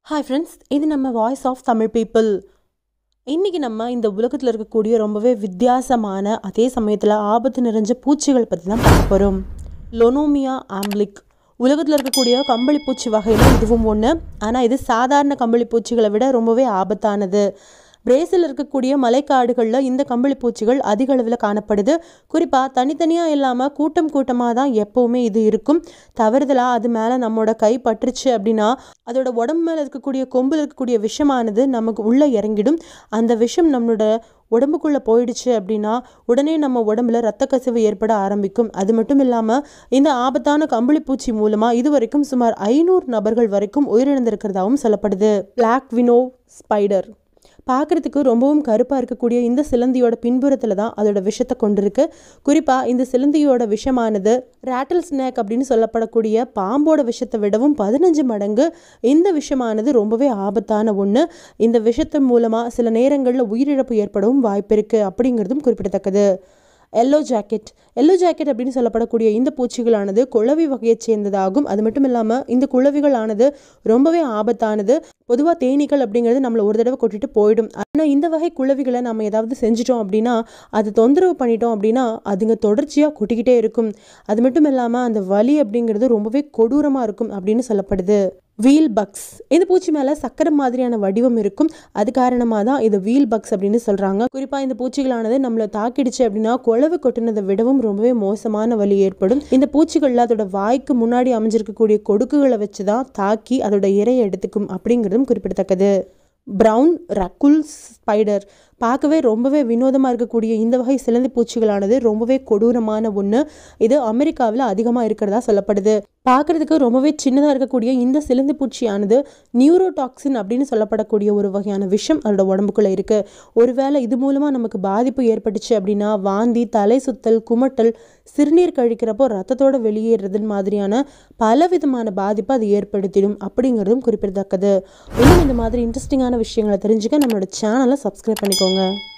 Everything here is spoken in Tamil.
ஹாய் ஃப்ரெண்ட்ஸ் இது நம்ம வாய்ஸ் ஆஃப் தமிழ் பீப்புள் இன்றைக்கி நம்ம இந்த உலகத்தில் இருக்கக்கூடிய ரொம்பவே வித்தியாசமான அதே சமயத்தில் ஆபத்து நிறைஞ்ச பூச்சிகள் பற்றி தான் பார்க்க போகிறோம் லொனோமியா ஆம்பிளிக் உலகத்தில் இருக்கக்கூடிய கம்பளி பூச்சி வகையில் இதுவும் ஒன்று ஆனால் இது சாதாரண கம்பளி பூச்சிகளை விட ரொம்பவே ஆபத்தானது பிரேசில் இருக்கக்கூடிய மலைக்காடுகளில் இந்த கம்பளி பூச்சிகள் அதிக அளவில் காணப்படுது குறிப்பாக தனித்தனியாக இல்லாமல் கூட்டம் கூட்டமாக தான் எப்போவுமே இது இருக்கும் தவறுதலாக அது மேலே நம்மளோட கை பட்டுருச்சு அப்படின்னா அதோட உடம்பு மேலே இருக்கக்கூடிய கொம்பில் இருக்கக்கூடிய விஷமானது நமக்கு உள்ளே இறங்கிடும் அந்த விஷம் நம்மளோட உடம்புக்குள்ளே போயிடுச்சு அப்படின்னா உடனே நம்ம உடம்புல ரத்த கசிவு ஏற்பட ஆரம்பிக்கும் அது மட்டும் இல்லாமல் இந்த ஆபத்தான கம்பளிப்பூச்சி மூலமாக இது வரைக்கும் சுமார் ஐநூறு நபர்கள் வரைக்கும் உயிரிழந்திருக்கிறதாகவும் சொல்லப்படுது பிளாக் வினோ ஸ்பைடர் பார்க்குறதுக்கு ரொம்பவும் கருப்பாக இருக்கக்கூடிய இந்த சிலந்தியோட பின்புறத்தில் தான் அதோட விஷத்தை கொண்டிருக்கு குறிப்பாக இந்த சிலந்தியோட விஷமானது ரேட்டில் ஸ்னேக் அப்படின்னு சொல்லப்படக்கூடிய பாம்போட விஷத்தை விடவும் பதினஞ்சு மடங்கு இந்த விஷமானது ரொம்பவே ஆபத்தான ஒன்று இந்த விஷத்தின் மூலமாக சில நேரங்களில் உயிரிழப்பு ஏற்படவும் வாய்ப்பு இருக்குது அப்படிங்கிறதும் குறிப்பிடத்தக்கது எல்லோ ஜாக்கெட் எல்லோ ஜாக்கெட் அப்படின்னு சொல்லப்படக்கூடிய இந்த பூச்சிகளானது குளவி வகையைச் சேர்ந்ததாகும் அது மட்டும் இல்லாமல் இந்த குளவிகளானது ரொம்பவே ஆபத்தானது பொதுவாக தேனீக்கள் அப்படிங்கிறது நம்மளை ஒரு தடவை கொட்டிட்டு போயிடும் ஆனால் இந்த வகை குளவிகளை நம்ம ஏதாவது செஞ்சிட்டோம் அப்படின்னா அது தொந்தரவு பண்ணிட்டோம் அப்படின்னா அதுங்க தொடர்ச்சியாக கொட்டிக்கிட்டே இருக்கும் அது மட்டும் இல்லாமல் அந்த வலி அப்படிங்கிறது ரொம்பவே கொடூரமாக இருக்கும் அப்படின்னு சொல்லப்படுது வீல் பக்ஸ் இந்த பூச்சி மேலே சக்கரை மாதிரியான வடிவம் இருக்கும் அது காரணமாக தான் இது வீல் பக்ஸ் அப்படின்னு சொல்கிறாங்க குறிப்பாக இந்த பூச்சிகளானது நம்மளை தாக்கிடுச்சு அப்படின்னா குழவு கொட்டினதை விடவும் ரொம்பவே மோசமான வலி ஏற்படும் இந்த பூச்சிகளில் அதோட வாய்க்கு முன்னாடி அமைஞ்சிருக்கக்கூடிய கொடுக்குகளை வச்சு தான் தாக்கி அதோட இரையை எடுத்துக்கும் அப்படிங்கிறதும் குறிப்பிடத்தக்கது ப்ரௌன் ரக்குல் ஸ்பைடர் பார்க்கவே ரொம்பவே வினோதமாக இருக்கக்கூடிய இந்த வகை சிலந்தி பூச்சிகளானது ரொம்பவே கொடூரமான ஒன்று இது அமெரிக்காவில் அதிகமாக இருக்கிறதா சொல்லப்படுது பார்க்குறதுக்கு ரொம்பவே சின்னதாக இருக்கக்கூடிய இந்த சிலந்தி பூச்சியானது நியூரோடாக்சின் அப்படின்னு சொல்லப்படக்கூடிய ஒரு வகையான விஷம் அதோட உடம்புக்குள்ளே இருக்குது ஒருவேளை இது மூலமாக நமக்கு பாதிப்பு ஏற்பட்டுச்சு அப்படின்னா வாந்தி தலை சுத்தல் குமட்டல் சிறுநீர் கழிக்கிறப்போ ரத்தத்தோட வெளியேறதன் மாதிரியான பலவிதமான பாதிப்பை அது ஏற்படுத்திடும் அப்படிங்கிறதும் குறிப்பிடத்தக்கது இன்னும் இந்த மாதிரி இன்ட்ரெஸ்டிங்கான விஷயங்களை தெரிஞ்சுக்க நம்மளோட சேனலை சப்ஸ்கிரைப் பண்ணிக்கோங்க